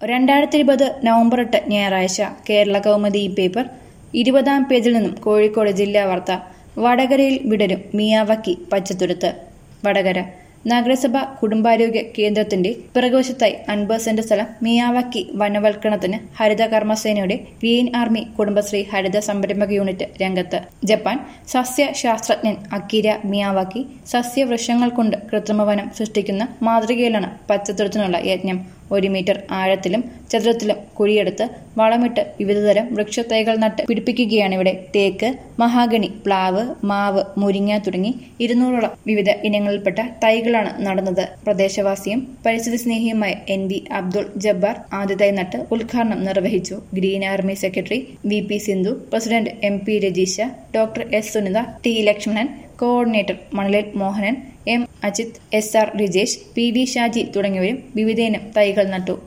രണ്ടായിരത്തി ഇരുപത് നവംബർ എട്ട് ഞായറാഴ്ച കേരള കൗമുദി പേപ്പർ ഇരുപതാം പേജിൽ നിന്നും കോഴിക്കോട് ജില്ലാ വാർത്ത വടകരയിൽ വിടരും മിയാവക്കി പച്ചത്തുരുത്ത് വടകര നഗരസഭ കുടുംബാരോഗ്യ കേന്ദ്രത്തിന്റെ പിറകുവശത്തായി അൻപത് സെന്റ് സ്ഥലം മിയാവക്കി വനവൽക്കരണത്തിന് ഹരിത കർമ്മസേനയുടെ ഗ്രീൻ ആർമി കുടുംബശ്രീ ഹരിത സംരംഭക യൂണിറ്റ് രംഗത്ത് ജപ്പാൻ സസ്യ ശാസ്ത്രജ്ഞൻ അക്കിര മിയാവാക്കി സസ്യവൃക്ഷങ്ങൾ കൊണ്ട് കൃത്രിമ വനം സൃഷ്ടിക്കുന്ന മാതൃകയിലാണ് പച്ചത്തുരുത്തിനുള്ള യജ്ഞം ഒരു മീറ്റർ ആഴത്തിലും ചതുരത്തിലും കുഴിയെടുത്ത് വളമിട്ട് വിവിധതരം വൃക്ഷത്തൈകൾ നട്ട് പിടിപ്പിക്കുകയാണ് ഇവിടെ തേക്ക് മഹാഗണി പ്ലാവ് മാവ് മുരിങ്ങ തുടങ്ങി ഇരുന്നൂറോളം വിവിധ ഇനങ്ങളിൽപ്പെട്ട തൈകളാണ് നടന്നത് പ്രദേശവാസിയും പരിസ്ഥിതി സ്നേഹിയുമായ എൻ വി അബ്ദുൾ ജബ്ബാർ ആദ്യതായി നട്ട് ഉദ്ഘാടനം നിർവഹിച്ചു green army secretary V P Sindhu president M P Rajeesha doctor S Sunitha T Lakshmanan coordinator Manalil Mohanan M Ajith S R Rijesh P V Shaji തുടങ്ങിയവരും വിവിധയിനം തൈകൾ നട്ടു